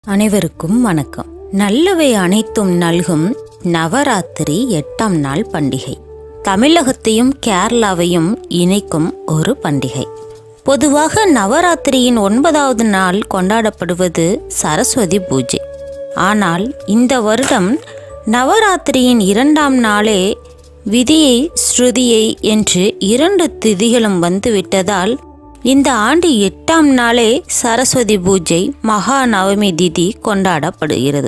அனைவருக்கும் வணக்கம் நல்லவை அனைத்தும் நல்கும் நவராத்திரி எட்டாம் நாள் பண்டிகை தமிழகத்தையும் கேரளாவையும் இணைக்கும் ஒரு பண்டிகை பொதுவாக நவராத்திரியின் ஒன்பதாவது நாள் கொண்டாடப்படுவது சரஸ்வதி பூஜை ஆனால் இந்த வருடம் நவராத்திரியின் இரண்டாம் நாளே விதியை ஸ்ருதியை என்று இரண்டு திதிகளும் வந்துவிட்டதால் இந்த ஆண்டு எட்டாம் நாளே சரஸ்வதி பூஜை மகா நவமி திதி கொண்டாடப்படுகிறது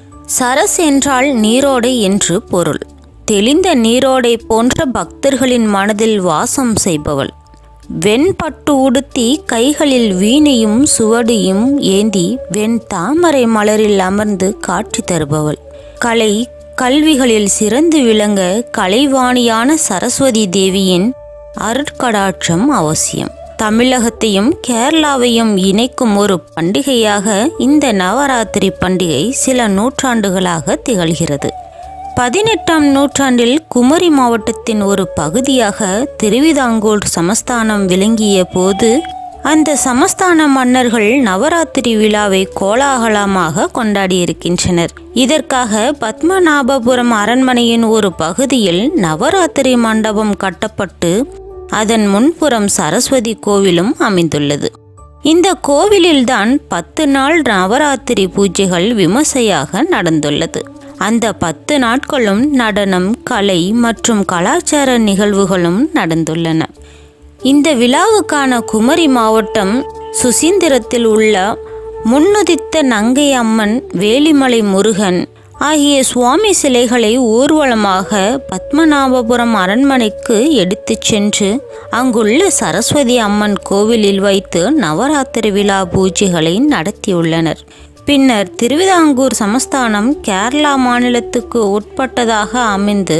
சரஸ் என்றால் நீரோடை என்று பொருள் தெளிந்த நீரோடை போன்ற பக்தர்களின் மனதில் வாசம் செய்பவள் வெண்பட்டு உடுத்தி கைகளில் வீணையும் சுவடியும் ஏந்தி வெண் தாமரை மலரில் அமர்ந்து காட்சி தருபவள் கலை கல்விகளில் சிறந்து விளங்க கலைவாணியான சரஸ்வதி தேவியின் அருட்கடாட்சம் அவசியம் தமிழகத்தையும் கேரளாவையும் இணைக்கும் ஒரு பண்டிகையாக இந்த நவராத்திரி பண்டிகை சில நூற்றாண்டுகளாக திகழ்கிறது பதினெட்டாம் நூற்றாண்டில் குமரி மாவட்டத்தின் ஒரு பகுதியாக திருவிதாங்கூர் சமஸ்தானம் விளங்கிய போது அந்த சமஸ்தான மன்னர்கள் நவராத்திரி விழாவை கோலாகலமாக கொண்டாடியிருக்கின்றனர் இதற்காக பத்மநாபபுரம் அரண்மனையின் ஒரு பகுதியில் நவராத்திரி மண்டபம் கட்டப்பட்டு அதன் முன்புறம் சரஸ்வதி கோவிலும் அமைந்துள்ளது இந்த கோவிலில்தான் பத்து நாள் நவராத்திரி பூஜைகள் விமர்சையாக நடந்துள்ளது அந்த பத்து நாட்களும் நடனம் கலை மற்றும் கலாச்சார நிகழ்வுகளும் நடந்துள்ளன இந்த விழாவுக்கான குமரி மாவட்டம் சுசீந்திரத்தில் உள்ள முன்னுதித்த நங்கை அம்மன் வேலிமலை முருகன் ஆகிய சுவாமி சிலைகளை ஊர்வலமாக பத்மநாபபுரம் அரண்மனைக்கு எடுத்துச் சென்று அங்குள்ள சரஸ்வதி அம்மன் கோவிலில் வைத்து நவராத்திரி விழா பூஜைகளை நடத்தியுள்ளனர் பின்னர் திருவிதாங்கூர் சமஸ்தானம் கேரளா மாநிலத்துக்கு உட்பட்டதாக அமைந்து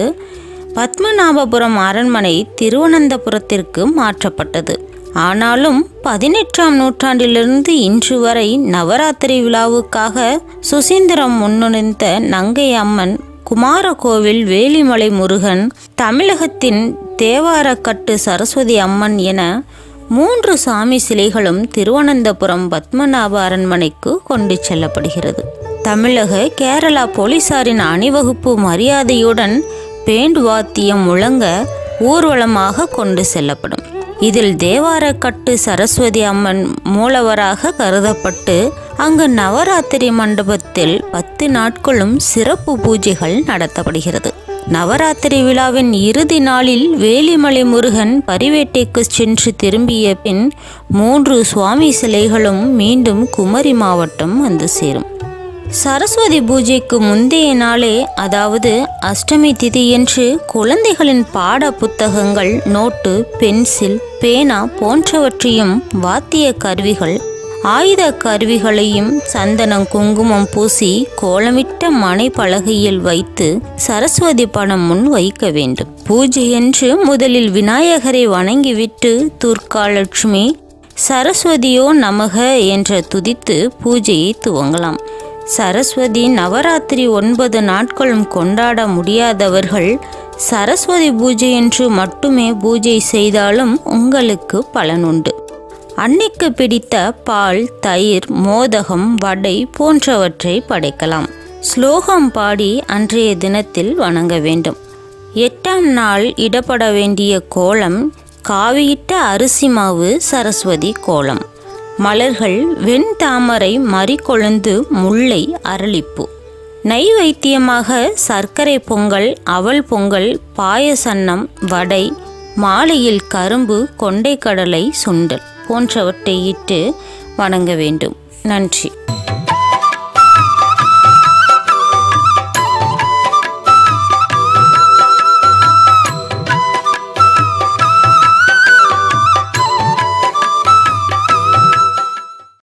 பத்மநாபபுரம் அரண்மனை திருவனந்தபுரத்திற்கு மாற்றப்பட்டது ஆனாலும் பதினெட்டாம் நூற்றாண்டிலிருந்து இன்று வரை நவராத்திரி விழாவுக்காக சுசீந்திரம் முன்னுணிந்த நங்கை அம்மன் குமாரகோவில் வேலிமலை முருகன் தமிழகத்தின் தேவாரக்கட்டு சரஸ்வதி அம்மன் என மூன்று சாமி சிலைகளும் திருவனந்தபுரம் பத்மநாப அரண்மனைக்கு கொண்டு செல்லப்படுகிறது தமிழக கேரளா போலீசாரின் அணிவகுப்பு மரியாதையுடன் பேண்ட் வாத்தியம் முழங்க ஊர்வலமாக கொண்டு செல்லப்படும் இதில் தேவாரக்கட்டு சரஸ்வதி அம்மன் மூலவராக கருதப்பட்டு அங்கு நவராத்திரி மண்டபத்தில் பத்து நாட்களும் சிறப்பு பூஜைகள் நடத்தப்படுகிறது நவராத்திரி விழாவின் இறுதி நாளில் வேலிமலை முருகன் பரிவேட்டைக்கு சென்று திரும்பிய பின் மூன்று சுவாமி சிலைகளும் மீண்டும் குமரி மாவட்டம் வந்து சேரும் சரஸ்வதி பூஜைக்கு முந்தைய நாளே அதாவது அஷ்டமி திதியன்று குழந்தைகளின் பாட புத்தகங்கள் நோட்டு பென்சில் பேனா போன்றவற்றையும் வாத்திய கருவிகள் ஆயுத கருவிகளையும் சந்தனம் குங்குமம் பூசி கோலமிட்ட மனை பலகையில் வைத்து சரஸ்வதி படம் முன் வைக்க வேண்டும் பூஜையன்று முதலில் விநாயகரை வணங்கிவிட்டு துர்காலட்சுமி சரஸ்வதியோ நமக என்ற துதித்து பூஜையை துவங்கலாம் சரஸ்வதி நவராத்திரி ஒன்பது நாட்களும் கொண்டாட முடியாதவர்கள் சரஸ்வதி பூஜையன்று மட்டுமே பூஜை செய்தாலும் உங்களுக்கு பலனுண்டு அன்னைக்கு பிடித்த பால் தயிர் மோதகம் வடை போன்றவற்றை படைக்கலாம் ஸ்லோகம் பாடி அன்றைய தினத்தில் வணங்க வேண்டும் எட்டாம் நாள் இடப்பட வேண்டிய கோலம் காவியிட்ட அரிசி மாவு சரஸ்வதி கோலம் மலர்கள் வெண் தாமரை மறிக்கொழுந்து முல்லை அரளிப்பூ நைவேத்தியமாக சர்க்கரை பொங்கல் அவல் பொங்கல் பாயசன்னம் வடை மாலையில் கரும்பு கொண்டைக்கடலை சுண்டல் போன்றவற்றை இட்டு வணங்க வேண்டும் நன்றி